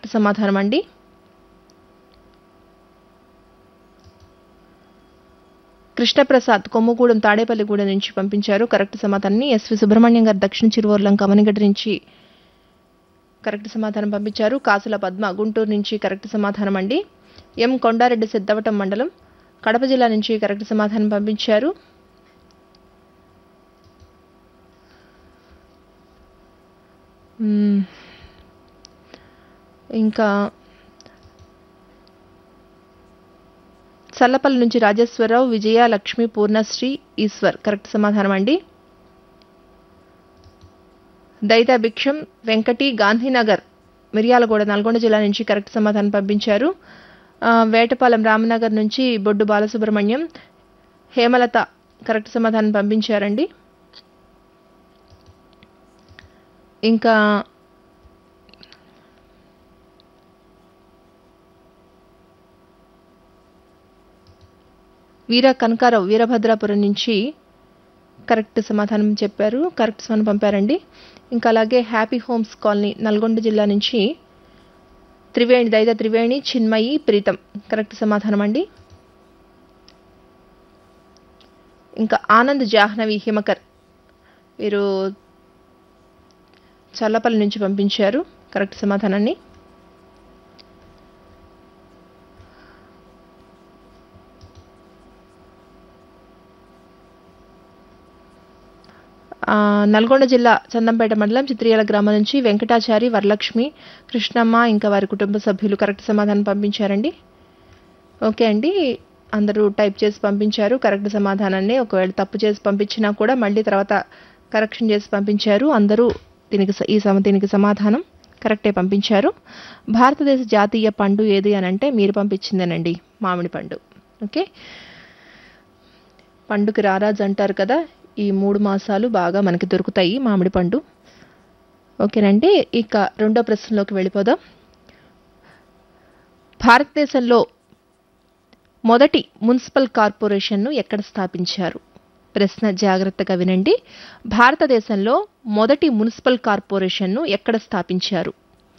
Correct సమాధానం అండి కృష్ణప్రసాద్ కొమ్ముగూడెం తాడేపల్లిగూడెం నుంచి పంపించారు కరెక్ట్ సమాధానాన్ని ఎస్వి సుబ్రహ్మణ్యం గారు దక్షిణ చిరువర్లం కమనిగడ్డ నుంచి కరెక్ట్ సమాధానం పంపించారు కాసుల పద్మ గుంటూరు నుంచి కరెక్ట్ సమాధానం అండి ఎం కొండారెడ్డి సిద్ధవటం మండలం కడప జిల్లా నుంచి కరెక్ట్ సమాధానం పంపించారు మ్మ్. ఇంకా చల్లపల్లి నుంచి రాజేశ్వరరావు విజయ లక్ష్మి పూర్ణశ్రీ ఈశ్వర్ కరెక్ట్ సమాధానం అండి దైత భిక్షం వెంకటి గాంధీనగర్ మిర్యాలగూడ నల్గొండ జిల్లా నుంచి కరెక్ట్ సమాధానం పంపించారు ఆ, వేటపాలెం రామనగర్ నుంచి బొడ్డు బాలసుబ్రహ్మణ్యం హేమలత కరెక్ట్ సమాధానం పంపించారండి ఇంకా వీర కనకారావు వీరభద్రాపురం నుంచి కరెక్ట్ సమాధానం చెప్పారు కరెక్ట్ సమాధానం పంపారండి ఇంకా అలాగే హ్యాపీ హోమ్స్ కాలనీ నల్గొండ జిల్లా నుంచి త్రివేణి దైద త్రివేణి చిన్మయి ప్రీతం కరెక్ట్ సమాధానం అండి ఇంకా ఆనంద్ జాహ్నవి హిమకర్ వీరు చల్లపల్లి నుంచి పంపించారు కరెక్ట్ సమాధానాన్ని ఆ, నల్గొండ జిల్లా చందంపేట మండలం చిత్రియాల గ్రామం నుంచి వెంకటాచారి వరలక్ష్మి కృష్ణమ్మ ఇంకా వారి కుటుంబ సభ్యులు కరెక్ట్ సమాధానం పంపించారండి ఓకే అండి అందరూ టైప్ చేసి పంపించారు కరెక్ట్ సమాధానాన్ని ఒకవేళ తప్పు చేసి పంపించినా కూడా మళ్ళీ తర్వాత కరెక్షన్ చేసి పంపించారు అందరూ దీనికి స- ఈ సమ దీనికి సమాధానం కరెక్టే పంపించారు భారతదేశ జాతీయ పండు ఏది అని అంటే మీరు పంపించిందేనండి మామిడి పండు ఓకే పండుకి రారాజు అంటారు కదా ఈ మూడు మాసాలు బాగా మనకి దొరుకుతాయి మామిడి పండు ఓకేనండి ఇక రెండో ప్రశ్నలోకి వెళ్ళిపోదాం భారతదేశంలో మొదటి మున్సిపల్ కార్పొరేషన్ను ఎక్కడ స్థాపించారు ప్రశ్న జాగ్రత్తగా వినండి భారతదేశంలో మొదటి మున్సిపల్ కార్పొరేషన్ను ఎక్కడ స్థాపించారు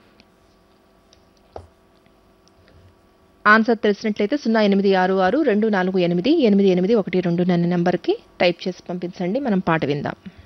ఆన్సర్ తెలిసినట్లయితే సున్నా ఎనిమిది ఆరు ఆరు రెండు నాలుగు ఎనిమిది ఎనిమిది ఎనిమిది ఒకటి రెండు అనే నెంబర్కి టైప్ చేసి పంపించండి మనం పాట విందాం